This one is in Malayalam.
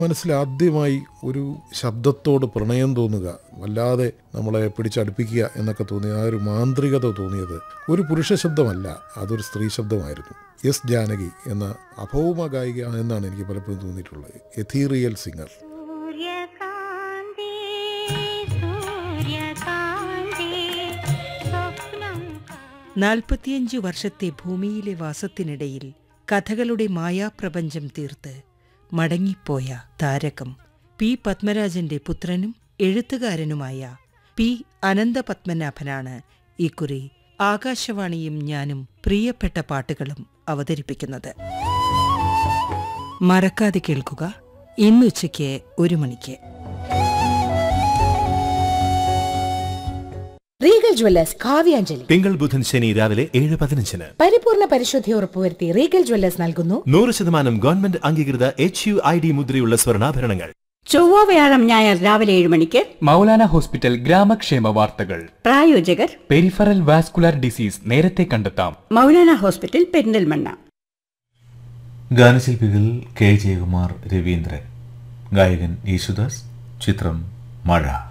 മനസ്സിൽ ആദ്യമായി ഒരു ശബ്ദത്തോട് പ്രണയം തോന്നുക വല്ലാതെ നമ്മളെ പിടിച്ചടുപ്പിക്കുക എന്നൊക്കെ തോന്നിയ ആ ഒരു മാന്ത്രികത തോന്നിയത് ഒരു പുരുഷ ശബ്ദമല്ല അതൊരു സ്ത്രീ ശബ്ദമായിരുന്നു എസ് ജാനകി എന്ന അഭൗമ ഗായിക എന്നാണ് എനിക്ക് പലപ്പോഴും തോന്നിയിട്ടുള്ളത് എഥീറിയൽ സിംഗർ സൂര്യകാന്തേ സൂര്യകാന്തേ സ്വപ്നം നാൽപ്പത്തിയഞ്ചു വർഷത്തെ ഭൂമിയിലെ വാസത്തിനിടയിൽ കഥകളുടെ മായാപ്രപഞ്ചം തീർത്ത് മടങ്ങിപ്പോയ താരകം പി പത്മരാജന്റെ പുത്രനും എഴുത്തുകാരനുമായ പി അനന്തപത്മനാഭനാണ് ഇക്കുറി ആകാശവാണിയും ഞാനും പ്രിയപ്പെട്ട പാട്ടുകളും അവതരിപ്പിക്കുന്നത് മറക്കാതെ കേൾക്കുക ഇന്നുച്ചയ്ക്ക് ഒരു മണിക്ക് റീഗൽ ജ്വല്ലേഴ്സ് കാവ്യാഞ്ജലി തിങ്കൾ ബുധൻ ശനി രാവിലെ ഏഴ് പതിനഞ്ചിന് പരിപൂർണ പരിശുദ്ധി ഉറപ്പുവരുത്തി റീഗൽ ജ്വല്ലേഴ്സ് നൽകുന്നു നൂറ് ശതമാനം ഗവൺമെന്റ് അംഗീകൃത എച്ച് യു ഐ ഡി മുദ്രയുള്ള സ്വർണ്ണാഭരണങ്ങൾ ചൊവ്വ വ്യാഴം ഞായർ രാവിലെ ഏഴ് മണിക്ക് മൗലാന ഹോസ്പിറ്റൽ ഗ്രാമക്ഷേമ വാർത്തകൾ പ്രായോജകർ പെരിഫറൽ വാസ്കുലാർ ഡിസീസ് നേരത്തെ കണ്ടെത്താം മൗലാന ഹോസ്പിറ്റൽ പെരിന്തൽമണ്ണ ഗാനശില്പികൾ കെ ജയകുമാർ രവീന്ദ്രൻ ഗായകൻ യേശുദാസ് ചിത്രം മഴ